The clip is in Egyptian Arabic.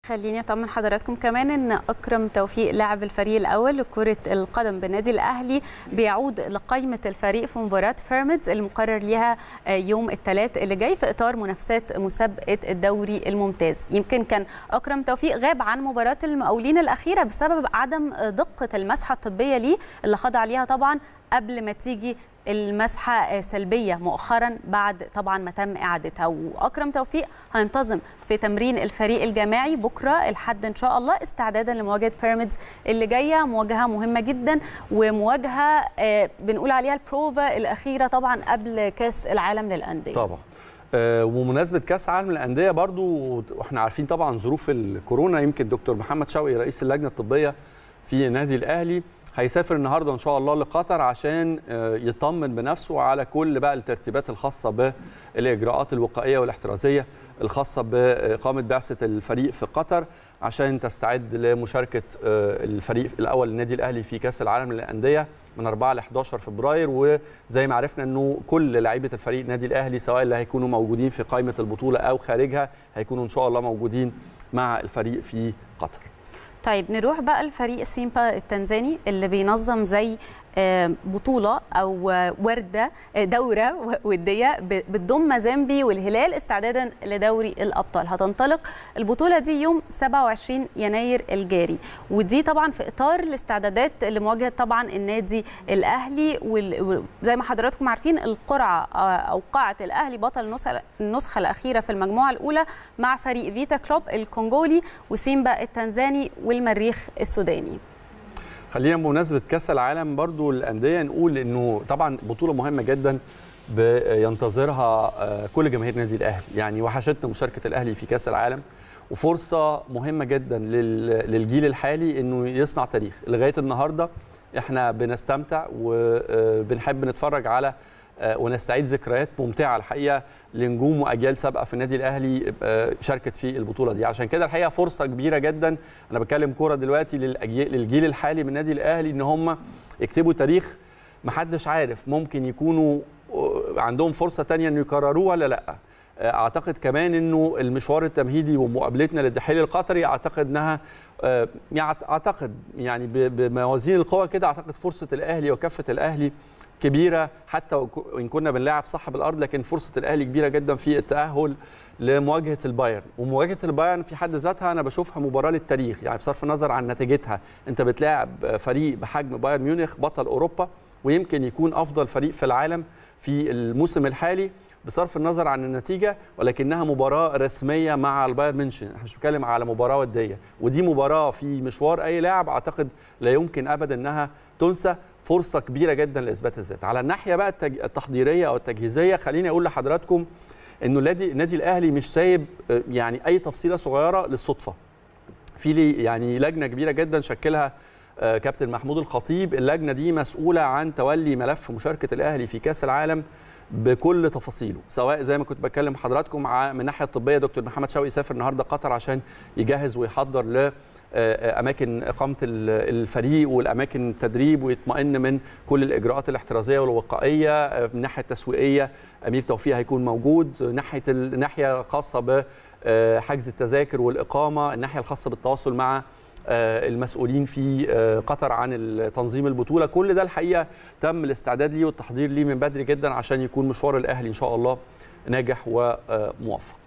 خليني اطمن حضراتكم كمان ان اكرم توفيق لاعب الفريق الاول لكره القدم بالنادي الاهلي بيعود لقائمه الفريق في مباراه فيرميدز المقرر ليها يوم الثلاث اللي جاي في اطار منافسات مسابقه الدوري الممتاز يمكن كان اكرم توفيق غاب عن مباراه المقاولين الاخيره بسبب عدم دقه المسحه الطبيه ليه اللي خضع ليها طبعا قبل ما تيجي المسحه سلبيه مؤخرا بعد طبعا ما تم اعادتها واكرم توفيق هينتظم في تمرين الفريق الجماعي بكره الحد ان شاء الله استعدادا لمواجهه بيراميدز اللي جايه مواجهه مهمه جدا ومواجهه بنقول عليها البروفا الاخيره طبعا قبل كاس العالم للانديه طبعا ومناسبه كاس العالم للانديه برضو واحنا عارفين طبعا ظروف الكورونا يمكن دكتور محمد شوقي رئيس اللجنه الطبيه في النادي الاهلي هيسافر النهارده ان شاء الله لقطر عشان يطمن بنفسه على كل بقى الترتيبات الخاصه بالاجراءات الوقائيه والاحترازيه الخاصه باقامه بعثه الفريق في قطر عشان تستعد لمشاركه الفريق الاول للنادي الاهلي في كاس العالم للانديه من 4 ل 11 فبراير وزي ما عرفنا انه كل لعيبه الفريق النادي الاهلي سواء اللي هيكونوا موجودين في قائمه البطوله او خارجها هيكونوا ان شاء الله موجودين مع الفريق في قطر. طيب نروح بقى لفريق سيمبا التنزاني اللي بينظم زي بطوله او ورده دوره وديه بتضم مازامبي والهلال استعدادا لدوري الابطال هتنطلق البطوله دي يوم 27 يناير الجاري ودي طبعا في اطار الاستعدادات لمواجهه طبعا النادي الاهلي وزي ما حضراتكم عارفين القرعه او قاعه الاهلي بطل النسخه الاخيره في المجموعه الاولى مع فريق فيتا كلوب الكونغولي وسيمبا التنزاني والمريخ السوداني خلينا بمناسبه كاس العالم برضو للانديه نقول انه طبعا بطوله مهمه جدا ينتظرها كل جماهير النادي الاهلي يعني وحشتنا مشاركه الاهلي في كاس العالم وفرصه مهمه جدا للجيل الحالي انه يصنع تاريخ لغايه النهارده احنا بنستمتع وبنحب نتفرج على ونستعيد ذكريات ممتعه الحقيقه لنجوم واجيال سابقه في النادي الاهلي شاركت في البطوله دي عشان كده الحقيقه فرصه كبيره جدا انا بتكلم كوره دلوقتي للجيل الحالي من النادي الاهلي ان هم يكتبوا تاريخ محدش عارف ممكن يكونوا عندهم فرصه ثانيه انه يكرروه ولا لا اعتقد كمان انه المشوار التمهيدي ومقابلتنا للدحيل القطري اعتقد انها اعتقد يعني بموازين القوى كده اعتقد فرصه الاهلي وكفه الاهلي كبيره حتى وان كنا بنلاعب صاحب الارض لكن فرصه الاهلي كبيره جدا في التاهل لمواجهه البايرن ومواجهه البايرن في حد ذاتها انا بشوفها مباراه للتاريخ يعني بصرف النظر عن نتيجتها انت بتلاعب فريق بحجم بايرن ميونخ بطل اوروبا ويمكن يكون افضل فريق في العالم في الموسم الحالي بصرف النظر عن النتيجه ولكنها مباراه رسميه مع البايرن ميونشن احنا مش بنتكلم على مباراه وديه ودي مباراه في مشوار اي لاعب اعتقد لا يمكن ابدا انها تنسى فرصه كبيره جدا لاثبات الذات على الناحيه بقى التحضيريه او التجهيزيه خليني اقول لحضراتكم انه النادي النادي الاهلي مش سايب يعني اي تفصيله صغيره للصدفه في لي يعني لجنه كبيره جدا شكلها كابتن محمود الخطيب اللجنه دي مسؤوله عن تولي ملف مشاركه الاهلي في كاس العالم بكل تفاصيله سواء زي ما كنت بتكلم حضراتكم من الناحيه الطبيه دكتور محمد شوقي سافر النهارده قطر عشان يجهز ويحضر ل اماكن اقامه الفريق والاماكن التدريب ويطمئن من كل الاجراءات الاحترازيه والوقائيه من الناحيه التسويقيه امير توفيق هيكون موجود ناحيه الناحيه الخاصه بحجز التذاكر والاقامه الناحيه الخاصه بالتواصل مع المسؤولين في قطر عن تنظيم البطوله كل ده الحقيقه تم الاستعداد ليه والتحضير ليه من بدري جدا عشان يكون مشوار الاهلي ان شاء الله ناجح وموفق